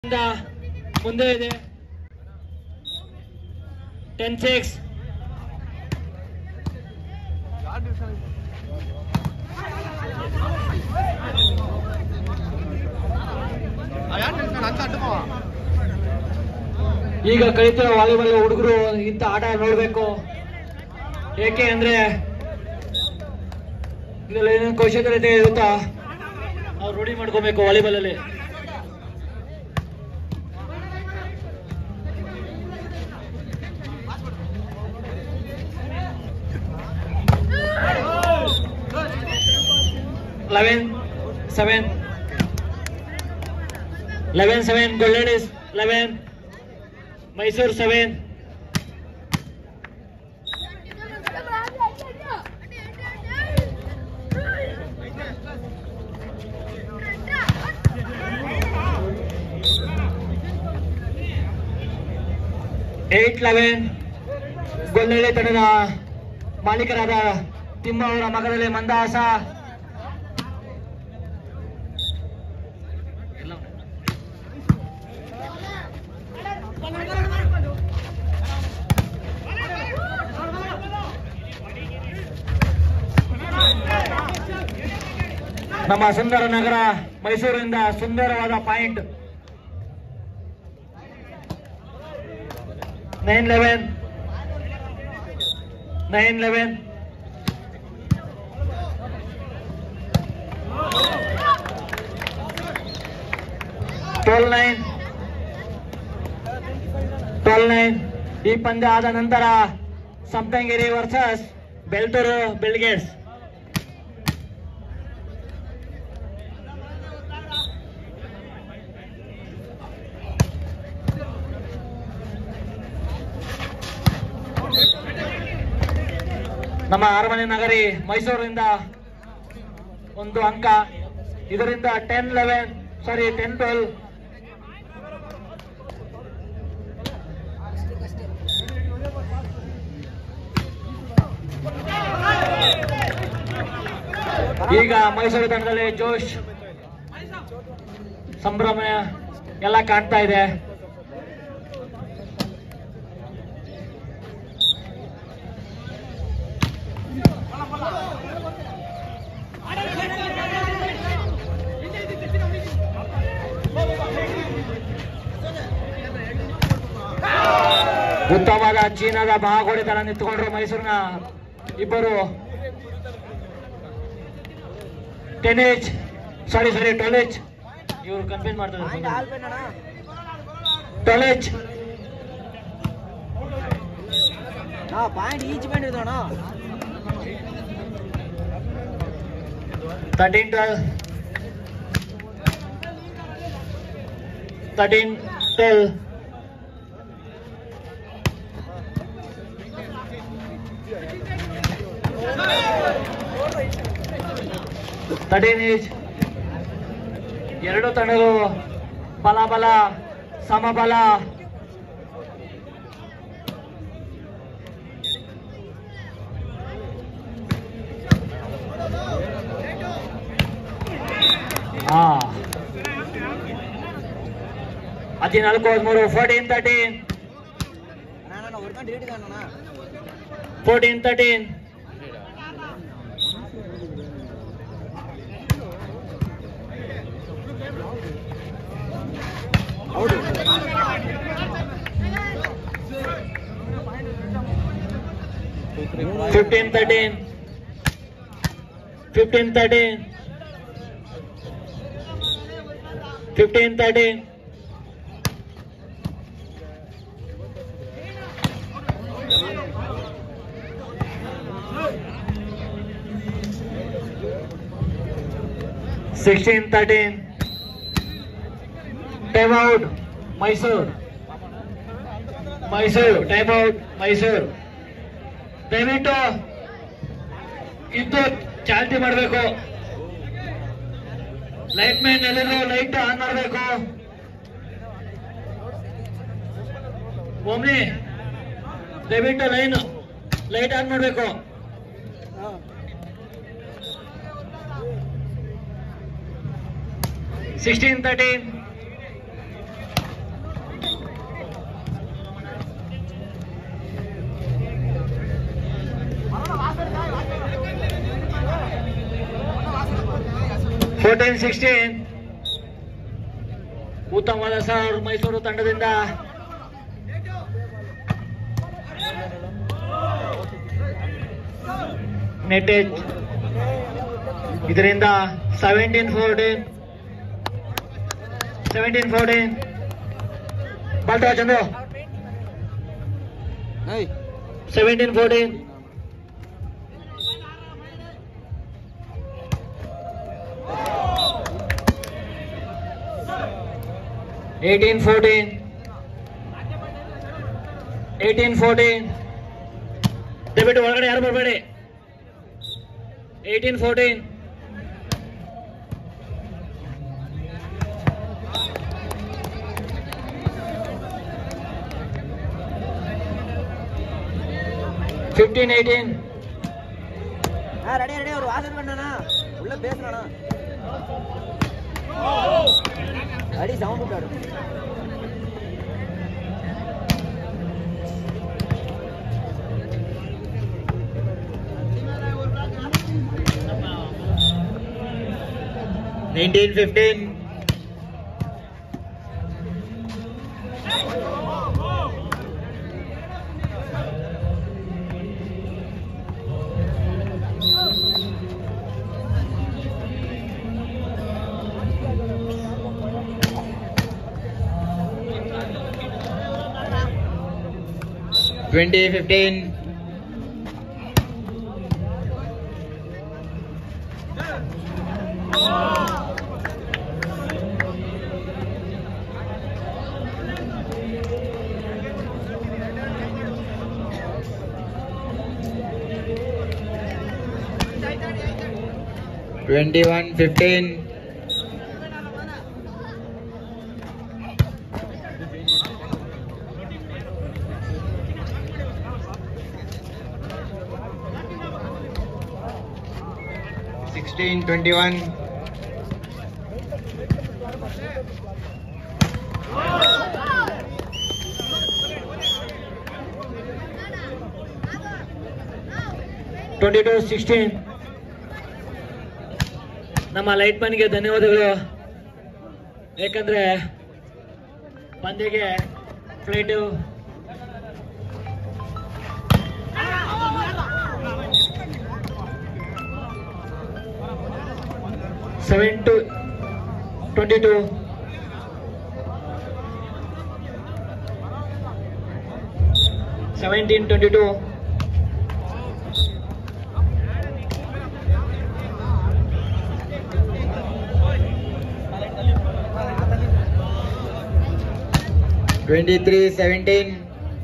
ಇಂದ ಮುಂದೆ ಇದೆ ಟೆನ್ ಸಿಕ್ಸ್ ಈಗ ಕಲಿತಿರೋ ವಾಲಿಬಾಲ್ ಹುಡುಗರು ಇಂಥ ಆಟ ನೋಡ್ಬೇಕು ಏಕೆ ಅಂದ್ರೆ ಇದರಲ್ಲಿ ಏನೇನು ಕೌಶಲ್ಯತೆ ಇರುತ್ತಾ ಅವ್ರು ರೂಢಿ ಮಾಡ್ಕೋಬೇಕು ವಾಲಿಬಾಲ್ ಅಲ್ಲಿ eleven seven eleven seven golden is eleven Mysuru seven eight eleven Gollahalli ತಂಡದ ಮಾಲೀಕರಾದ ತಿಮ್ಮ ಅವರ ಮಗದಲ್ಲಿ ಮಂದಹಾಸ ನಮ್ಮ ಸುಂದರ ನಗರ ಮೈಸೂರಿಂದ ಸುಂದರವಾದ point nine eleven nine eleven twelve nine twelve nine ಈ ಪಂದ್ಯ ಆದ ನಂತರ ಸಂಪಂಗಿರಿ ವರ್ಸಸ್ ಬೆಲ್ಟೂರು ಬೆಲ್ಗೇಟ್ಸ್ ನಮ್ಮ ಅರಮನೆ ನಗರಿ ಮೈಸೂರಿಂದ ಒಂದು ಅಂಕ ಇದರಿಂದ ten eleven sorry ten twelve ಈಗ ಮೈಸೂರು ತಂಡದಲ್ಲಿ ಜೋಶ್ ಸಂಭ್ರಮ ಎಲ್ಲ ಕಾಣ್ತಾ ಇದೆ ಉತ್ತಮವಾದ ಚೀನಾದ ಬಾಗೋಡಿ ತರ ನಿಂತ್ಕೊಂಡ್ರು ಮೈಸೂರಿನ ಇಬ್ಬರು ten eight sorry sorry twelve eight ಇವರು ಕನ್ಫ್ಯೂಸ್ ಮಾಡ್ತಾರೆ twelve eight point each point ಇರೋಣ thirteen twelve thirteen twelve thirteen eight ಎರಡು ತಂಡಗಳು ಬಲ ಬಲ ಸಮಬಲ ಹಾ ಹದಿನಾಲ್ಕು ಹದಿಮೂರು ಫೋರ್ಟೀನ್ ತರ್ಟೀನ್ ನಾನು ಹೊರ್ಕೊಂಡು ರೇಟ್ ಅಣ್ಣ ಫೋರ್ಟೀನ್ ತರ್ಟೀನ್ ಹೌದು fifteen thirteen fifteen thirteen fifteen thirteen sixteen thirteen time out Mysuru Mysuru time out Mysuru ದಯವಿಟ್ಟು ಇದ್ದು ಚಾಲ್ತಿ ಮಾಡಬೇಕು ಲೈಟ್ ಮ್ಯಾನ್ ಎಲ್ಲರೂ ಲೈಟ್ ಆನ್ ಮಾಡಬೇಕು ಓಮ್ನಿ ದಯವಿಟ್ಟು ಲೈನ್ ಲೈಟ್ ಆನ್ ಮಾಡಬೇಕು ಸಿಕ್ಸ್ಟೀನ್ ತರ್ಟೀನ್ ಫೋರ್ಟೀನ್ ಸಿಕ್ಸ್ಟೀನ್ ಉತ್ತಮವಾದ ಸರ್ ಮೈಸೂರು ತಂಡದಿಂದ ನೆಟೇಜ್ ಇದರಿಂದ ಸೆವೆಂಟೀನ್ ಫೋರ್ಟೀನ್ ಸೆವೆಂಟೀನ್ ಫೋರ್ಟೀನ್ ಬಾಲ್ತಾ ಚಂದ್ರು ಏಯ್ seventeen fourteen eighteen fourteen eighteen fourteen ದಯವಿಟ್ಟು ಒಳಗಡೆ ಯಾರು ಬರಬೇಡಿ ಏಯ್ಟೀನ್ ಫೋರ್ಟೀನ್ ಫಿಫ್ಟೀನ್ ಏಯ್ಟೀನ್ ஆ ரெடி ரெடி ஒரு வாசல் பண்ணனா உள்ள பேசுறானா அடி சவுண்ட் விட்டாரு nineteen fifteen twenty fifteen twenty one fifteen sixteen twenty one twenty two sixteen ನಮ್ಮ ಲೈಟ್ ಮನ್ಗೆ ಧನ್ಯವಾದಗಳು ಯಾಕಂದ್ರೆ ಪಂದ್ಯಗೆ flight seven two twenty two seventeen twenty two twenty three seventeen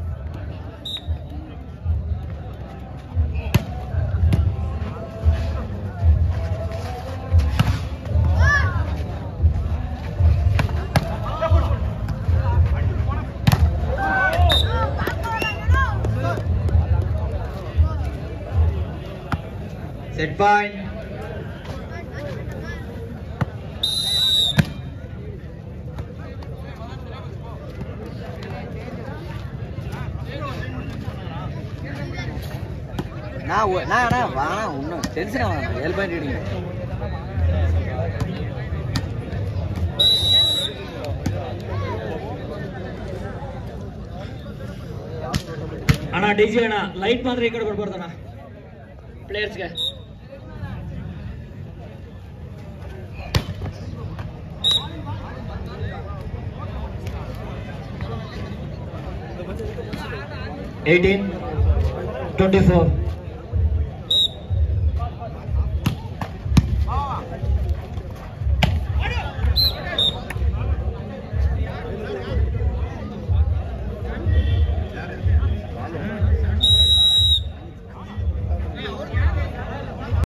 set point நான் ஒ- நான் அண்ணா வாணா ஒன்றும் டென்ஷன் ஆகணும் ஏழு பாயிண்ட் ரீடிங் ಅಣ್ಣ ಡಿ ಜಿ ಅಣ್ಣ ಲೈಟ್ ಮಾತ್ರ ಈ ಕಡೆ ಬರ್ಬಾರ್ದಣ್ಣ ಪ್ಲೇಯರ್ಸ್ಗೆ ಏಯ್ಟೀನ್ ಟ್ವೆಂಟಿ ಫೋರ್